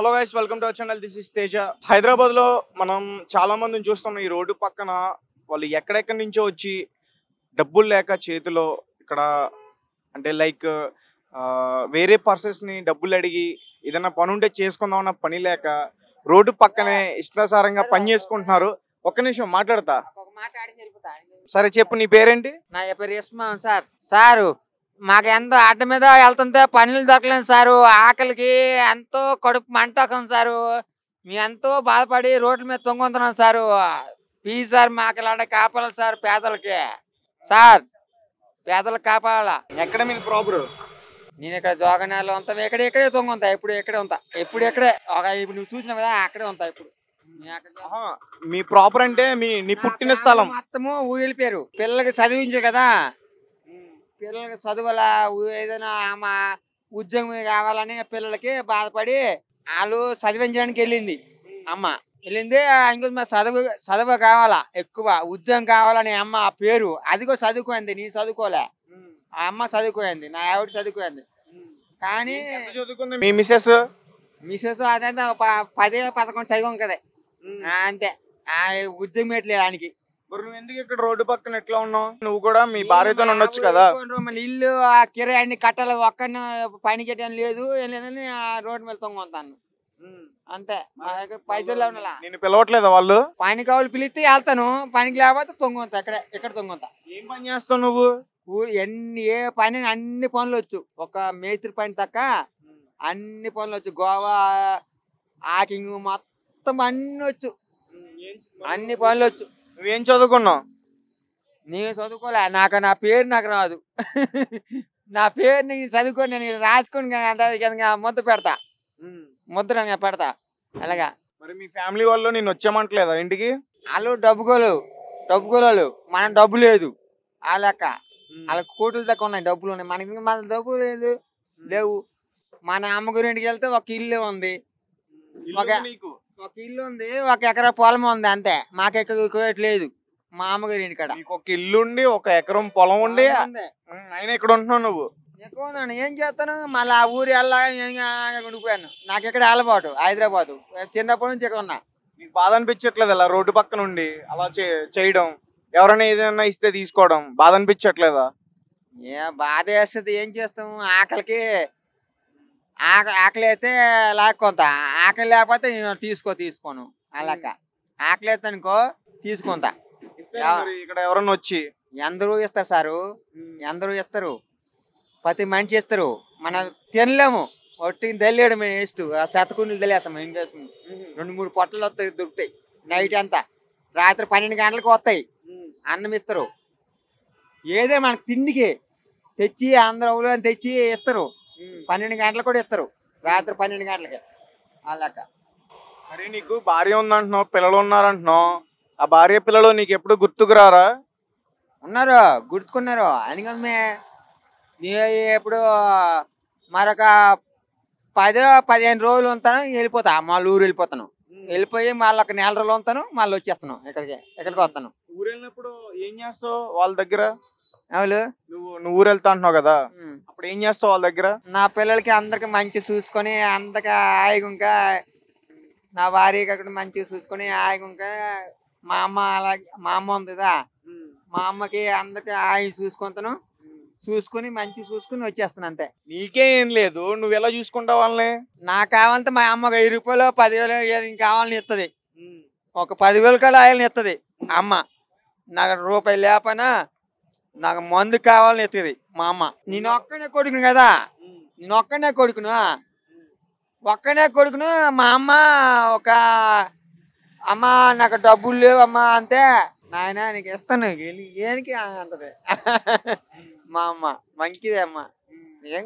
Hello guys welcome to our channel this is Teja Hyderabad లో మనం చాలా మందిని చూస్తున్నాం ఈ రోడ్డు పక్కన వాళ్ళు ఎక్కడెక్కడి నుంచో వచ్చి డబ్బులు లేక చేతిలో ఇక్కడ అంటే లైక్ వేరే పర్సన్స్ ని డబ్బులు అడిగి ఏదైనా పని ఉంటే చేసుకుందాం అన్న పని లేక రోడ్డు పక్కనే ఇష్టాసారంగా పని చేసుకుంటున్నారు ఒక్క నిమిషం మాట్లాడతా ఒక మాట ఆడి వెళ్ళిపోతా. సరే చెప్పు నీ పేరేంటి నా పేరు ఇస్మాన్ సార్ సారు మాకు ఎంతో అడ్డ మీద వెళ్తుంటే పనులు దొరకలేదు సారు ఆకలికి ఎంతో కడుపు మంట వస్తుంది సారు మేము ఎంతో బాధపడి రోడ్ల మీద తొంగుతున్నాం సారు ప్లీజ్ సార్ మాకు ఇలాంటి కాపాడాలి సార్ పేదలకి సార్ పేదలకు కాపాడాలా ఎక్కడ మీద ప్రాపర్ నేను ఇక్కడ జోగనాలు ఉంటా ఇక్కడ ఇక్కడే తొంగి ఉంటా ఇప్పుడు ఇక్కడే ఉంటా ఎప్పుడు ఇక్కడే ఒక ఇప్పుడు నువ్వు చూసినావు కదా అక్కడే ఉంటా ఇప్పుడు నేను అక్కడ- మీ ప్రాపర్ అంటే మీ నీ పుట్టిన నా స్థలం మొత్తము ఊరు వెళ్ళిపోయారు పిల్లలకి చదివించే కదా పిల్లలకి చదువుల ఊ- ఏదైనా మా ఉద్యోగం కావాలని పిల్లలకి బాధపడి వాళ్ళు చదివించడానికి వెళ్ళింది అమ్మ వెళ్ళింది ఇంకో మా చదువు చదువు కావాలా ఎక్కువ ఉద్యోగం కావాలని అమ్మ ఆ పేరు అది కూడా చదువుకోండి నేను చదువుకోలే ఆ అమ్మ చదువుకోయింది నా ఆవిడ చదువుకోయింది కానీ ఎంత చదువుకుంది మీ మిస్సెస్ మిసెస్ అదే పదే పదకొండు చదివాం కదా ఆ, అంతే ఆ ఉద్యోగం పెట్టలేదు ఆయనకి మరి నువ్వు ఎందుకు ఇక్కడ రోడ్డు పక్కన ఎట్లా ఉన్నావు నువ్వు కూడా మీ భార్యతో ఉండొచ్చు కదా మళ్ళీ ఇల్లు ఆ కిరాయి అన్ని కట్టాలి ఒక్కడిని పని చేయడం లేదు ఏం లేదని ఆ రోడ్డు మీద తొంగుతాను అంతే మా దగ్గర పైసలు లేవనలా నేను పిలవట్లేదా వాళ్ళు పని కావాలి పిలిస్తే వెళ్తాను పనికి లేకపోతే తొంగుతా ఇక్కడ ఇక్కడ తొంగుతా ఏం పని చేస్తావు నువ్వు ఊరు ఎన్ని ఏ పని అన్ని పనులు వచ్చు ఒక మేస్త్రి పని తక్క అన్ని పనులు వచ్చు గోవా ఆకింగ్ మొత్తం అన్ని వచ్చు అన్ని పనులు వచ్చు నువ్వేం చదువుకున్నావు నేను చదువుకోలే నాకు నా పేరు నాకు రాదు నా పేరు నేను చదువుకొని నేను రాసుకొని గా- అంత కింద ముద్ద పెడతా ముద్ర నేను పెడతా అలాగా మరి మీ ఫ్యామిలీ వాళ్ళు నేను వచ్చామంటలేదా ఇంటికి వాళ్ళు డబ్బుకోలు డబ్బుకోలు మనం డబ్బు లేదు ఆ లెక్క వాళ్ళ కోట్లు దాకా ఉన్నాయి డబ్బులు ఉన్నాయి మనకి మన డబ్బు లేదు లేవు మన అమ్మ గురింటికి వెళ్తే ఒక ఇల్లు ఉంది ఇల్లు ఒక- నీకు ఒక ఇల్లు ఉంది ఒక ఎకరా పొలం ఉంది అంతే మాకు ఎక్కువ లేదు మా అమ్మగారి ఇంటికాడ నీకు ఒక ఇల్లు ఉండి ఒక ఎకరం పొలం ఉండి ఉంది. ఉమ్, అయినా ఇక్కడ ఉంటున్నావు నువ్వు ఎక్కువ నన్ను ఏం చేస్తాను మళ్ళీ ఆ ఊరు వెళ్ళా ఉండిపోయాను నాకు ఇక్కడ అలవాటు హైదరాబాద్ చిన్నప్పటి నుంచి ఇక్కడ ఉన్నా నీకు బాధ అనిపించట్లేదు అలా రోడ్డు పక్కన ఉండి అలా చే- చేయడం ఎవరైనా ఏదైనా ఇస్తే తీసుకోవడం బాధ అనిపించట్లేదా ఏ బాధ వేస్తుంది ఏం చేస్తాం ఆకలికి ఆక ఆకలి అయితే లాక్కొంత ఆకలి లేకపోతే నేను తీసుకో తీసుకోను అలాక ఆకలి అయితే అనుకో తీసుకుంటా ఇస్తే మరి ఇక్కడ ఎవరన్నా వచ్చి ఎందరూ ఇస్తారు సారు ఎందరూ ఇస్తారు ప్రతి మనిషి ఇస్తారు మనం తినలేము ఒట్టి తెలియడం వేస్ట్ ఆ శతకుండలు తెలియస్తాం ఏం చేస్తాం రెండు మూడు పొట్టలు వస్తాయి దొరుకుతాయి నైట్ అంతా రాత్రి పన్నెండు గంటలకు వస్తాయి అన్నం ఇస్తారు ఏదే మనకు తిండికి తెచ్చి అందరూ ఊళ్ళో తెచ్చి ఇస్తారు పన్నెండు గంటలకు కూడా ఇస్తారు రాత్రి పన్నెండు గంటలకి ఆ లెక్క మరి నీకు భార్య ఉందంటున్నావు పిల్లలు ఉన్నారంటున్నావు ఆ భార్య పిల్లలు నీకు ఎప్పుడు గుర్తుకు రారా ఉన్నారు గుర్తుకున్నారు అందుకమే ఎప్పుడు మరొక పదో పదిహేను రోజులు ఉంటాను వెళ్ళిపోతా మళ్ళీ ఊరు వెళ్ళిపోతాను వెళ్ళిపోయి మళ్ళీ ఒక నెల రోజులు ఉంటాను మళ్ళీ వచ్చేస్తాను ఇక్కడికి ఇక్కడికి వస్తాను ఊరు వెళ్ళినప్పుడు ఏం చేస్తావు వాళ్ళ దగ్గర అవును నువ్వు నువ్వు ఊరు వెళ్తా అంటున్నావు కదా అప్పుడు ఏం చేస్తావు వాళ్ళ దగ్గర నా పిల్లలకి అందరికి మంచి చూసుకొని అందక హాయిగా ఇంకా నా భార్యకి అక్కడ మంచిగా చూసుకొని హాయిగా ఇంకా మా అమ్మ అలాగే మా అమ్మ ఉంది కదా మా అమ్మకి అందరికి హాయి చూసుకుంటాను చూసుకుని మంచి చూసుకుని వచ్చేస్తాను అంతే నీకే ఏం లేదు నువ్వు ఎలా చూసుకుంటావు వాళ్ళని నాకు కావాలంటే మా అమ్మ ఒక వెయ్యి రూపాయలు పదివేలు ఏది ఇంకా కావాలని ఇస్తుంది ఒక పదివేలు కూడా ఆయాలని ఇస్తుంది అమ్మ నాకు రూపాయి లేపనా నాకు మందు కావాలని ఇస్తుంది మా అమ్మ నేను ఒక్కనే కొడుకును కదా నేను ఒక్కనే కొడుకును ఒక్కనే కొడుకును మా అమ్మ ఒక అమ్మ నాకు డబ్బులు లేవు అమ్మ అంతే నాయన నీకు ఇస్తాను ఏ- ఏనికి అంటది మా అమ్మ మంచిదే అమ్మ ఏం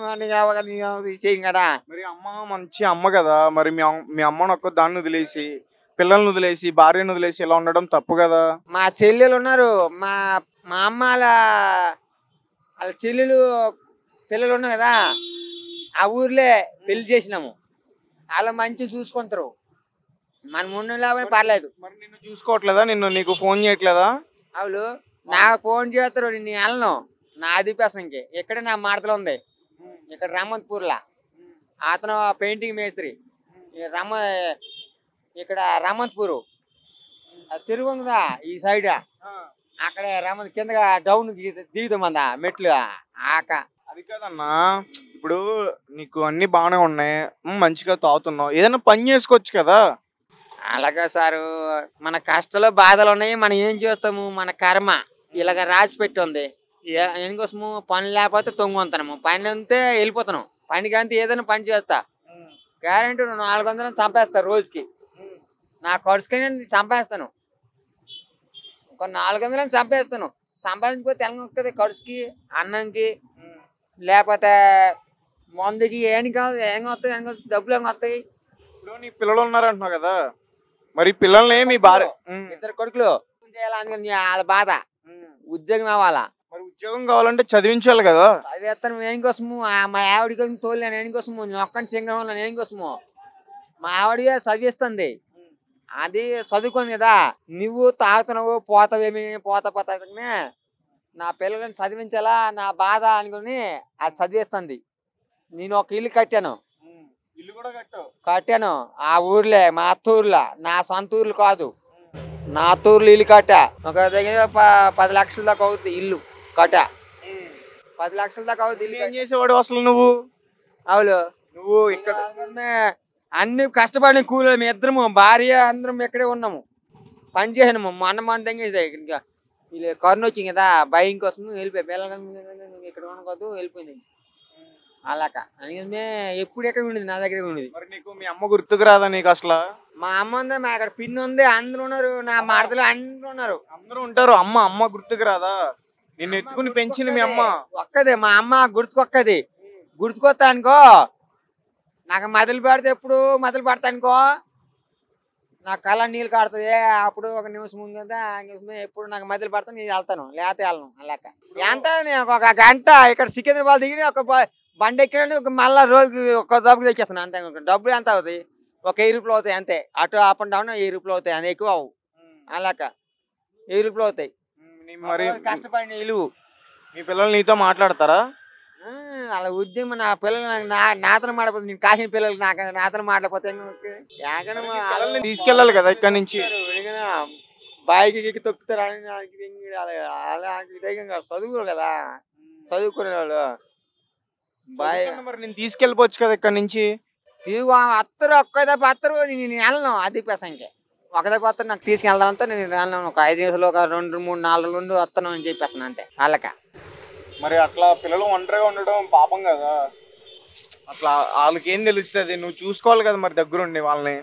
చేయం కదా మరి అమ్మ మంచి అమ్మ కదా మరి మీ అమ్- మీ అమ్మను ఒక్క దాన్ని వదిలేసి పిల్లల్ని వదిలేసి భార్యను వదిలేసి ఇలా ఉండడం తప్పు కదా మా చెల్లెలు ఉన్నారు మా మా అమ్మ వాళ్ళ వాళ్ళ చెల్లెలు పిల్లలు ఉన్నారు కదా ఆ ఊర్లే పెళ్లి చేసినాము వాళ్ళు మంచిగా చూసుకుంటారు మన ముందు లేకపోతే పర్లేదు మరి నిన్ను చూసుకోవట్లేదా నిన్ను నీకు ఫోన్ చేయట్లేదా వాళ్ళు నాకు ఫోన్ చేస్తారు నేను వెళ్ళను నా ఆదిపేసంకి ఇక్కడ నా మాడతలో ఉంది ఇక్కడ రామంతపూర్లా అతను పెయింటింగ్ మేస్త్రి ఈ రమ ఇక్కడ రామంతపూరు ఆ చెరువు ఉందా ఈ సైడ్ అక్కడ రామంత కిందగా డౌన్ దిగుతాం అంద మెట్లు ఆక అది కాదన్నా ఇప్పుడు నీకు అన్ని బాగానే ఉన్నాయి ఉమ్, మంచిగా తాగుతున్నావు ఏదైనా పని చేసుకోవచ్చు కదా అలాగా సారు మన కష్టాలు బాధలు ఉన్నాయి మనం ఏం చేస్తాము మన కర్మ ఇలాగ రాసి పెట్టి ఉంది ఏ- ఎందుకోసము పని లేకపోతే తొంగుతాము పని ఉంటే వెళ్ళిపోతాను పనికి అంతే ఏదైనా పని చేస్తా గ్యారెంటీ నాలుగు వందలు చంపేస్తా రోజుకి నా ఖర్చుకి నేను చంపేస్తాను ఒక నాలుగు వందలని చంపేస్తాను సంపాదించిపోతే ఎలా వస్తుంది ఖర్చుకి అన్నంకి లేకపోతే మందుకి ఏం కాదు ఏం వస్తాయి ఏం వస్తాయి డబ్బులు ఏం వస్తాయి ఇప్పుడు నీ పిల్లలు ఉన్నారంటున్నావు కదా మరి పిల్లల్ని మీ భార్య ఉమ్, ఇద్దరు కొడుకులు చేయాలి అందుకని వాళ్ళ బాధ ఉమ్. ఉద్యోగం అవ్వాలా మరి ఉద్యోగం కావాలంటే చదివించాలి కదా చదివేస్తాను ఏం కోసము ఆ మా ఆవిడ కోసం తోలేను ఏం కోసము నేను ఒక్కని సింగం ఉన్నాను ఏం కోసము మా ఆవిడ చదివిస్తుంది అది చదువుకుంది కదా నువ్వు తాగుతున్నావు పోతావేమి పోతా పోతానే నా పిల్లలని చదివించాలా నా బాధ అనుకుని అది చదివిస్తుంది నేను ఒక ఇల్లు కట్టాను ఉమ్, ఇల్లు కూడా కట్టావు కట్టాను ఆ ఊర్లే మా అత్త ఊర్లో నా సొంత ఊర్లు కాదు నా అత్త ఊర్లో ఇల్లు కట్టా ఒక దగ్గర ప- పది లక్షల దాకా అవుతుంది ఇల్లు కట్టా ఉమ్. పది లక్షల దాకా అవుతుంది ఇల్లు ఇల్లు ఏం చేసేవాడు అసలు నువ్వు అవును నువ్వు ఇక్కడ అందుకనే అన్ని కష్టపడిన కూలి మీ ఇద్దరము భార్య అందరం ఇక్కడే ఉన్నాము పని చేసాము మొన్న మొన్న దగ్గర ఇంకా వీళ్ళు కరోనా వచ్చింది కదా భయం కోసం వెళ్ళిపోయి పిల్లలు ఇక్కడ ఉండకూడదు వెళ్ళిపోయింది అలాక అందుకనే ఎప్పుడు ఎక్కడ ఉండేది నా దగ్గర ఉండేది మరి నీకు మీ అమ్మ గుర్తుకు రాదా నీకు అసలు మా అమ్మ ఉంది మా అక్కడ పిన్ ఉంది అందరూ ఉన్నారు నా మాటలు అందరూ ఉన్నారు అందరూ ఉంటారు అమ్మ అమ్మ గుర్తుకు రాదా నిన్ను ఎత్తుకుని పెంచింది మీ అమ్మ ఒక్కదే మా అమ్మ గుర్తుకొక్కది గుర్తుకొస్తా అనుకో నాకు మొదలు పెడితే ఎప్పుడు మొదలు పెడతా అనుకో నా కళ్ళ నీళ్ళు కాడుతుంది అప్పుడు ఒక నిమిషం ముందు కదా ఆ నిమిషమే ఎప్పుడు నాకు మొదలు పెడతా నేను వెళ్తాను లేకపోతే వెళ్ళను అలాక ఎంత నేను ఒక గంట ఇక్కడ సికింద్రాబాద్ దిగి ఒక బ- బండి ఎక్కిన ఒక మళ్ళా రోజుకి ఒక దబ్బుకి తెచ్చేస్తాను అంతే డబ్బులు ఎంత అవుతాయి ఒక వెయ్యి రూపాయలు అవుతాయి అంతే అటు అప్ అండ్ డౌన్ వెయ్యి రూపాయలు అవుతాయి అది ఎక్కువ అవు అలాక వెయ్యి రూపాయలు అవుతాయి నీ మరి కష్టపడిన ఇలువు మీ పిల్లలు నీతో మాట్లాడతారా ఆ, అలా ఉద్యమం నా పిల్లలు నాకు నా నాతను మాడపోతే నేను కాసిన పిల్లలు నాకు నాతను మాడపోతే పిల్లల్ని తీసుకెళ్ళాలి కదా ఇక్కడ నుంచి బాయికి ఎక్కి తొక్కుతారు అని నాకు ఇది ఇంగిడి అలా అలా ధైర్యంగా చదువు కదా చదువుకునే వాళ్ళు బాయ్ చదువుకున్న మరి నేను తీసుకెళ్ళిపోవచ్చు కదా ఇక్కడ నుంచి తిరుగు అత్తరు ఒక్క దెబ్బ అత్తరు నేను నేను వెళ్ళను అది పెసంకే ఒక దెబ్బ అత్తరు నాకు తీసుకెళ్తానంతా నేను వెళ్ళను ఒక ఐదు నిమిషాలు ఒక రెండు మూడు నాలుగు నుండి వస్తాను అని చెప్పేస్తాను అంతే వాళ్ళక మరి అట్లా పిల్లలు ఒంటరిగా ఉండడం పాపం కదా అట్లా వాళ్ళకి ఏం తెలుస్తుంది నువ్వు చూసుకోవాలి కదా మరి దగ్గరుండి వాళ్ళని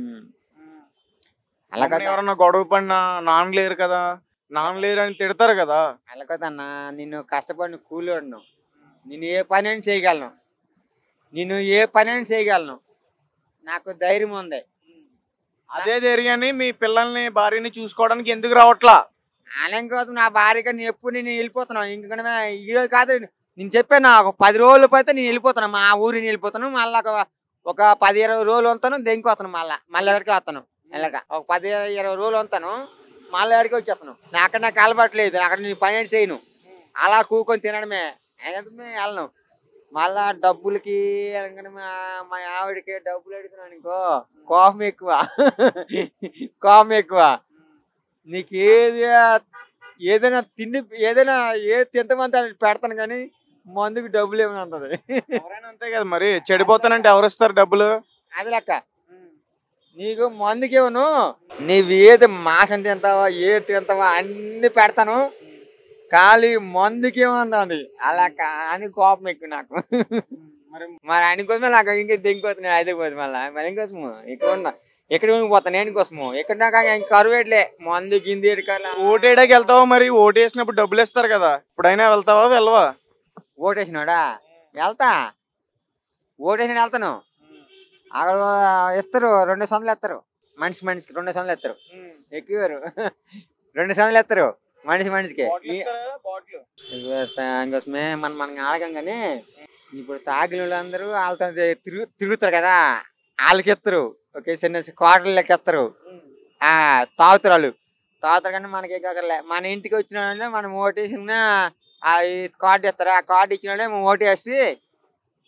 అలాగ అమ్మని ఎవరన్నా గొడవ పడినా నాన్న లేరు కదా నాన్న లేరు అని తిడతారు కదా అలాగదన్నా నిన్ను కష్టపడిన కూలోడును నేను ఏ పని అయినా చేయగలను నేను ఏ పని అయినా చేయగలను నాకు ధైర్యం ఉంది అదే ధైర్యాన్ని మీ పిల్లల్ని భార్యని చూసుకోవడానికి ఎందుకు రావట్లా అలాం కోసం నా భార్యగా నేను ఎప్పుడు నేను వెళ్ళిపోతున్నాను ఇంకొక ఈరోజు కాదు నేను చెప్పాను ఒక పది రోజులు పోతే నేను వెళ్ళిపోతాను మా ఊరిని వెళ్ళిపోతాను మళ్ళీ ఒక ఒక పది ఇరవై రోజులు ఉంటాను దెంకొస్తాను మళ్ళీ మళ్ళీ ఎక్కడికి వస్తాను ఇలాగ ఒక పది ఇరవై రోజులు ఉంటాను మళ్ళీ ఎక్కడికి వచ్చేస్తాను నా అక్కడ నాకు అలవాట్లేదు అక్కడ నేను పని ఏం చేయను అలా కూకొని తినడమే అందుకనే వెళ్ళను మళ్ళా డబ్బులకి అనగానే మా మా ఆవిడకి డబ్బులు అడుగుతున్నాను అనుకో కోపం ఎక్కువ కోపం ఎక్కువ నీకు ఏది ఏదైనా తిండి ఏదైనా ఏ తింటమంటే అది పెడతాను కానీ మందుకు డబ్బులు ఏమైనా ఉంటుంది ఎవరైనా అంతే కదా మరి చెడిపోతానంటే ఎవరు ఇస్తారు డబ్బులు అది లెక్క నీకు మందుకి ఇవ్వను నీవు ఏది మాసం తింటావా ఏది తింటావా అన్ని పెడతాను ఖాళీ మందుకి ఏమంది అలా కా- అని కోపం ఎక్కువ నాకు మరి మరి ఆయన కోసమే నాకు ఇంకా దిగిపోతున్నాయి అదే పోదు మళ్ళీ మరి కోసము ఇక్కడ ఉన్నా ఎక్కడ పోతాను నేను కోసము ఎక్కడ నాకు ఇంకా కరువేట్లే మందు గింది ఎడకాల ఓటేయడానికి వెళ్తావా మరి ఓటేసినప్పుడు డబ్బులు ఇస్తారు కదా ఇప్పుడైనా వెళ్తావా వెళ్ళవా ఓటేసినాడా వెళ్తా ఓటేసిన వెళ్తాను అక్కడ ఇస్తారు రెండు సందులు ఎత్తారు మనిషి మనిషికి రెండు సందులు ఎత్తారు ఎక్కువారు రెండు సందులు ఎత్తారు మనిషి మనిషికి ఈ- అందుకోసమే మనం మనం ఆడకం కానీ ఇప్పుడు తాగిన వాళ్ళందరూ వాళ్ళతో తిరుగు తిరుగుతారు కదా వాళ్ళకి ఎత్తరు ఓకే చిన్న క్వార్టర్లకి ఎత్తరు ఆ తాగుతారు వాళ్ళు తాగుతారు కానీ మనకి ఎక్కర్లే మన ఇంటికి వచ్చిన వాళ్ళే మనం ఓటేసిన ఆ ఈ కార్డు ఇస్తారు ఆ కార్డు ఇచ్చిన వాళ్ళే మనం ఓటేసి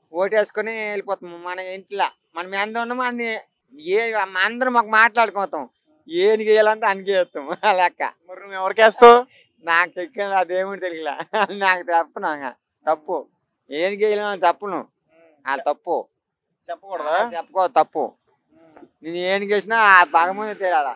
ఓటేసుకొని వెళ్ళిపోతాం మన ఇంట్లో మనం ఎంత ఉన్నామో అన్ని ఏ అందరం మాకు మాట్లాడుకోతాం ఏనికి వేయాలంటే అనికి వేస్తాం ఆ లెక్క మరి నువ్వు ఎవరికి వేస్తావు నాకు తెలియదు అదేమిటి తెలియలే నాకు తప్పు నాకు తప్పు ఏనికి వేయాలని తప్పును ఆ తప్పు చెప్పకూడదా చెప్పుకో తప్పు నేను ఏనికి వేసినా ఆ భగవంతుడు తెలియాల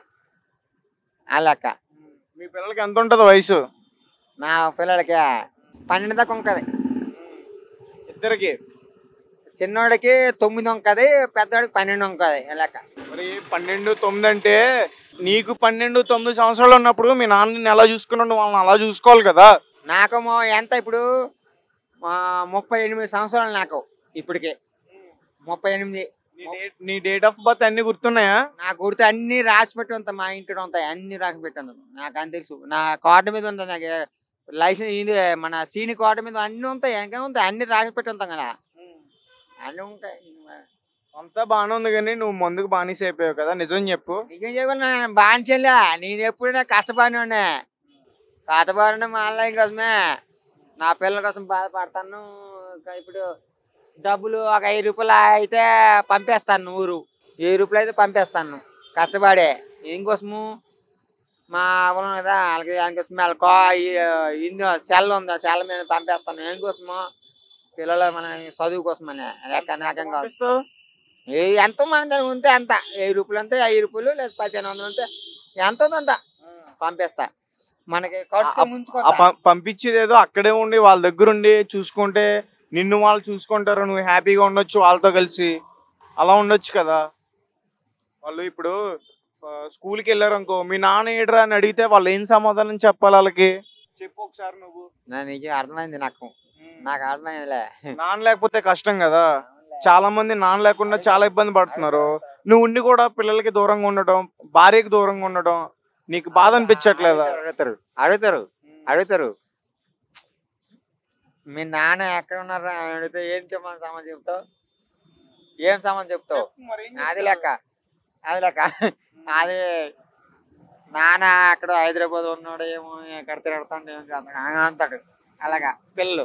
ఆ లెక్క మీ పిల్లలకి ఎంత ఉంటుంది వయసు నా పిల్లలకి పన్నెండు దాకా ఉంకది ఇద్దరికి చిన్నోడికి తొమ్మిది ఉంకది పెద్దోడికి పన్నెండు ఉంకది ఆ లెక్క మరి పన్నెండు తొమ్మిది అంటే నీకు పన్నెండు తొమ్మిది సంవత్సరాలు ఉన్నప్పుడు మీ నాన్నని ఎలా చూసుకున్నాడు వాళ్ళని అలా చూసుకోవాలి కదా నాకు మో- ఎంత ఇప్పుడు ఆ, ముప్పై ఎనిమిది సంవత్సరాలు నాకు ఇప్పటికి ముప్పై ఎనిమిది నీ డేట్ నీ డేట్ ఆఫ్ బర్త్ అన్ని గుర్తున్నాయా నాకు గుర్తు అన్ని రాసి పెట్టి ఉంటాయి మా ఇంటిలో ఉంటాయి అన్ని రాసి పెట్టాను నాకు అని తెలుసు నా కార్డు మీద ఉంటుంది నాకు లైసెన్స్ ఇది మన సీని కార్డు మీద అన్ని ఉంటాయి ఇంకా ఉంటాయి అన్ని రాసి పెట్టి ఉంటాం కదా అన్ని ఉంటాయి అంతా బాగానే ఉంది కానీ నువ్వు ముందుకు బానిస అయిపోయావు కదా నిజం చెప్పు నిజం చెప్పిన బాగా నేను ఎప్పుడైనా కష్టపడినా కష్టపడిన మా ఆన్లైన్ కోసమే నా పిల్లల కోసం బాధపడతాను ఇంకా ఇప్పుడు డబ్బులు ఒక ఐదు రూపాయలు అయితే పంపేస్తాను ఊరు వెయ్యి రూపాయలు అయితే పంపేస్తాను కష్టపడే ఏం మా పొలం కదా వాళ్ళకి దానికోసం వాళ్ళ ఇందు సెల్ ఉంది ఆ సెల్ మీద పంపేస్తాను ఏం కోసము పిల్లల మన చదువు కోసమని లేక నాకేం కాదు పంపిస్తావు? ఏ ఎంత మన దగ్గర ఉంటే అంత వెయ్యి రూపాయలు ఉంటే ఐదు రూపాయలు లేదా పదిహేను వందలు ఉంటే ఎంత ఉందో అంత పంపిస్తా మనకి ఖర్చు ఆ ముంచుకో పం- పంపించేది ఏదో అక్కడే ఉండి వాళ్ళ దగ్గర ఉండి చూసుకుంటే నిన్ను వాళ్ళు చూసుకుంటారు నువ్వు హ్యాపీగా ఉండొచ్చు వాళ్ళతో కలిసి అలా ఉండొచ్చు కదా వాళ్ళు ఇప్పుడు ఆ, స్కూల్కి వెళ్ళారు అనుకో మీ నాన్న ఏడ్రా అని అడిగితే వాళ్ళు ఏం సమాధానం చెప్పాలి వాళ్ళకి చెప్పు ఒకసారి నువ్వు నా నిజం అర్థమైంది నాకు నాకు అర్థమైందిలే నాన్న లేకపోతే కష్టం కదా చాలా మంది నాన్న లేకుండా చాలా ఇబ్బంది పడుతున్నారు నువ్వు ఉండి కూడా పిల్లలకి దూరంగా ఉండడం భార్యకి దూరంగా ఉండడం నీకు బాధ అనిపించట్లేదా అడుగుతారు అడుగుతారు అడుగుతారు మీ నాన్న ఎక్కడ ఉన్నారు అని అడిగితే ఏం చెప్పమని సామాన్ చెప్తావు ఏం సామాన్ చెప్తావు అది లెక్క అది లెక్క అది నాన్న అక్కడ హైదరాబాద్ ఉన్నాడు ఏమో ఎక్కడ తిరుగుతాడు ఏం చేస్తాడు అని అంటాడు అలాగా పిల్లలు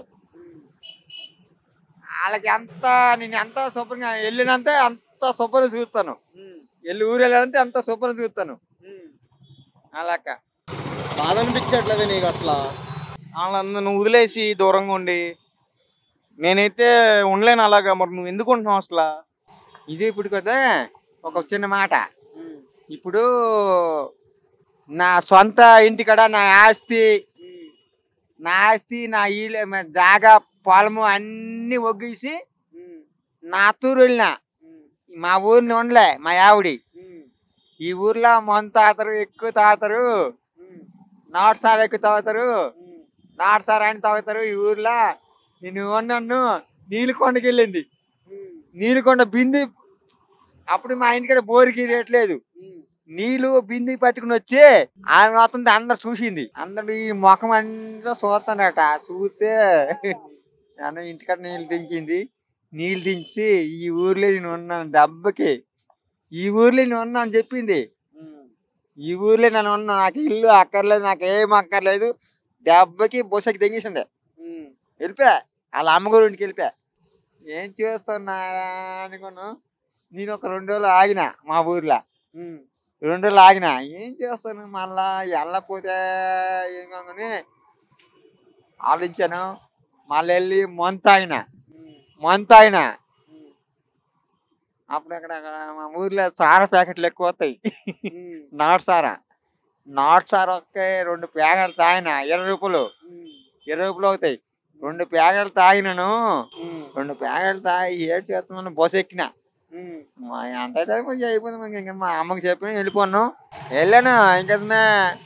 వాళ్ళకి ఎంత నేను ఎంత శుభ్రంగా వెళ్ళినంతే అంత శుభ్రం చూస్తాను వెళ్ళి ఊరు వెళ్ళాలంటే అంత శుభ్రం చూస్తాను అలాక బాధ అనిపించట్లేదు నీకు అసలు వాళ్ళందరూ నువ్వు వదిలేసి దూరంగా ఉండి నేనైతే ఉండలేను అలాగా మరి నువ్వు ఎందుకు ఉంటున్నావు అసలు ఇది ఇప్పుడు కదా ఒక చిన్న మాట ఇప్పుడు నా సొంత ఇంటికాడ నా ఆస్తి నా ఆస్తి నా ఈల మ- జాగా పొలము అన్ని ఒగ్గేసి నా అత్తూరు వెళ్ళిన మా ఊరిని ఉండలే మా ఆవిడి ఈ ఊర్లో మందు తాగుతారు ఎక్కువ తాగుతారు నాటు సార్ ఎక్కువ తాగుతారు నాటు సార్ అని తాగుతారు ఈ ఊర్లో నేను ఉన్నాను నీలకొండకి వెళ్ళింది నీలకొండ బింది అప్పుడు మా ఇంటికాడ బోరికి రేట్లేదు నీళ్ళు బింది పట్టుకుని వచ్చి ఆమె మొత్తం అందరు చూసింది అందరు ఈ ముఖం అంతా చూస్తానట చూస్తే అన్న ఇంటికాడ నీళ్ళు దించింది నీళ్ళు దించి ఈ ఊర్లో నేను ఉన్నాను దెబ్బకి ఈ ఊర్లో నేను ఉన్నా అని చెప్పింది ఈ ఊర్లో నేను ఉన్నా నాకు ఇల్లు అక్కర్లేదు నాకు ఏం అక్కర్లేదు దెబ్బకి బొసకి తెంగేసింది వెళ్ళిపోయా వాళ్ళ అమ్మగారు ఇంటికి వెళ్ళిపోయా ఏం చేస్తున్నారా అనుకున్నాను నేను ఒక రెండు రోజులు ఆగిన మా ఊర్లో రెండు రోజులు ఆగిన ఏం చేస్తాను మళ్ళా వెళ్ళకపోతే ఏం కానుకొని ఆలోచించాను మళ్ళీ వెళ్ళి మంత్ తాగిన మంత్ తాగిన అప్పుడు అక్కడ అక్కడ మా ఊర్లో సారా ప్యాకెట్లు ఎక్కువ వస్తాయి నాటు సారా నాటు సారా ఒకే రెండు ప్యాకెట్లు తాగిన ఇరవై రూపాయలు ఇరవై రూపాయలు అవుతాయి రెండు ప్యాకెట్లు తాగినాను రెండు ప్యాకెట్లు తాగి ఏడు చేస్తున్నాను బస్సు ఎక్కిన మా అంత అయితే కొంచెం అయిపోయింది మరి ఇంకా మా అమ్మకి చెప్పి వెళ్ళిపోను వెళ్ళాను ఇంకమే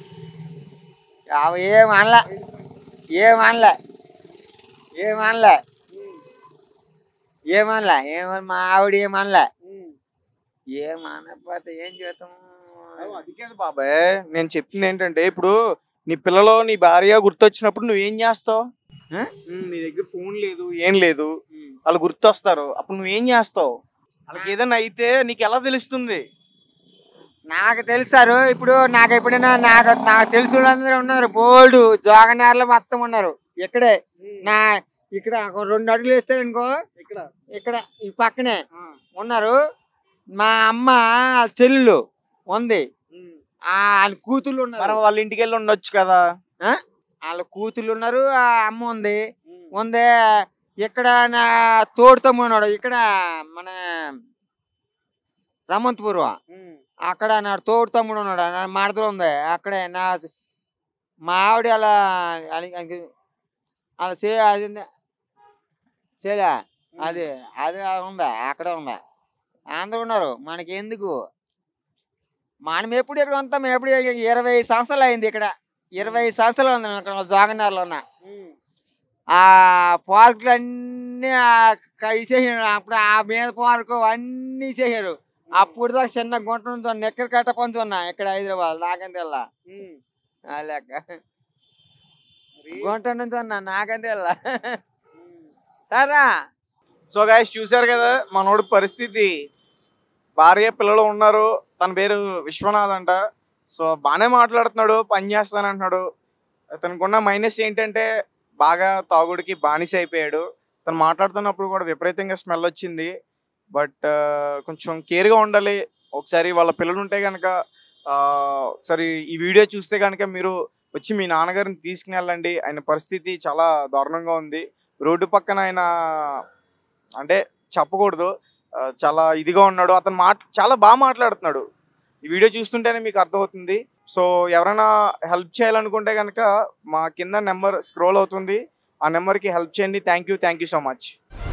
ఏం అనలే ఏం అనలే ఏం అనలే ఏమనలే ఏమ మా ఆవిడ ఏమనలే ఏం అనకపోతే ఏం చేస్తాము అది కాదు బాబాయ్ నేను చెప్తుంది ఏంటంటే ఇప్పుడు నీ పిల్లలో నీ భార్య గుర్తొచ్చినప్పుడు నువ్వేం చేస్తావు ఆ? ఉమ్, నీ దగ్గర ఫోన్ లేదు ఏం లేదు వాళ్ళు గుర్తొస్తారు అప్పుడు నువ్వేం చేస్తావు వాళ్ళకి ఏదైనా అయితే నీకు ఎలా తెలుస్తుంది నాకు తెలుసారు ఇప్పుడు నాకు ఎప్పుడైనా నాకు నాకు తెలిసిన వాళ్ళందరూ ఉన్నారు బోల్డ్ జోగనార్లు మొత్తం ఉన్నారు ఇక్కడే నా ఇక్కడ ఒక రెండు అడుగులు వేస్తారు అనుకో ఇక్కడ ఇక్కడ ఈ పక్కనే ఉన్నారు మా అమ్మ వాళ్ళ చెల్లెలు ఉంది ఆ వాళ్ళ కూతుళ్ళు మరి ఉన్నారు వాళ్ళ ఇంటికి వెళ్ళి ఉండొచ్చు కదా వాళ్ళ కూతుళ్ళు ఉన్నారు ఆ అమ్మ ఉంది ఉంది ఇక్కడ నా తోడు తమ్ముడు ఉన్నాడు ఇక్కడ మన రమంతపురం అక్కడ నా తోడు తమ్ముడు ఉన్నాడు నా మడతలు ఉంది అక్కడే నా మా ఆవిడ అలా అలా- అలా చే అది ఉంది. చేయలే అది అది ఉందా అక్కడే ఉందా అందరూ ఉన్నారు మనకి ఎందుకు మనం ఎప్పుడు ఇక్కడ ఉంటాం ఎప్పుడు ఇరవై సంవత్సరాలు అయింది ఇక్కడ ఇరవై సంవత్సరాలు ఉంది ఇక్కడ జోగనార్లో ఉన్నా ఆ పార్కులు అన్నీ ఇచ్చేసారు అప్పుడు ఆ మీద పార్కు అన్నీ చేశారు అప్పుడు దాకా చిన్న గుంట నుంచి నెక్కర కట్ట పంచి ఉన్నా ఇక్కడ హైదరాబాద్ నాకంతే వెళ్ళా ఆ లెక్క గుంట నుంచి ఉన్నా నాకంతే వెళ్ళా సరా సో గాయస్ చూశారు కదా మనోడి పరిస్థితి భార్య పిల్లలు ఉన్నారు తన పేరు విశ్వనాథ్ అంట సో బాగానే మాట్లాడుతున్నాడు పని చేస్తానంటున్నాడు అతనికి ఉన్న మైనస్ ఏంటంటే బాగా తాగుడికి బానిస అయిపోయాడు తను మాట్లాడుతున్నప్పుడు కూడా విపరీతంగా స్మెల్ వచ్చింది బట్ కొంచెం కేర్గా ఉండాలి ఒకసారి వాళ్ళ పిల్లలు ఉంటే కనుక ఒకసారి ఈ వీడియో చూస్తే కనుక మీరు వచ్చి మీ నాన్నగారిని తీసుకుని వెళ్ళండి ఆయన పరిస్థితి చాలా దారుణంగా ఉంది రోడ్డు పక్కన ఆయన అంటే చెప్పకూడదు ఆ, చాలా ఇదిగా ఉన్నాడు అతను మాట చాలా బాగా మాట్లాడుతున్నాడు ఈ వీడియో చూస్తుంటేనే మీకు అర్థమవుతుంది సో ఎవరైనా హెల్ప్ చేయాలనుకుంటే కనుక మా కింద నెంబర్ స్క్రోల్ అవుతుంది ఆ నెంబర్కి హెల్ప్ చేయండి thank you thank you so much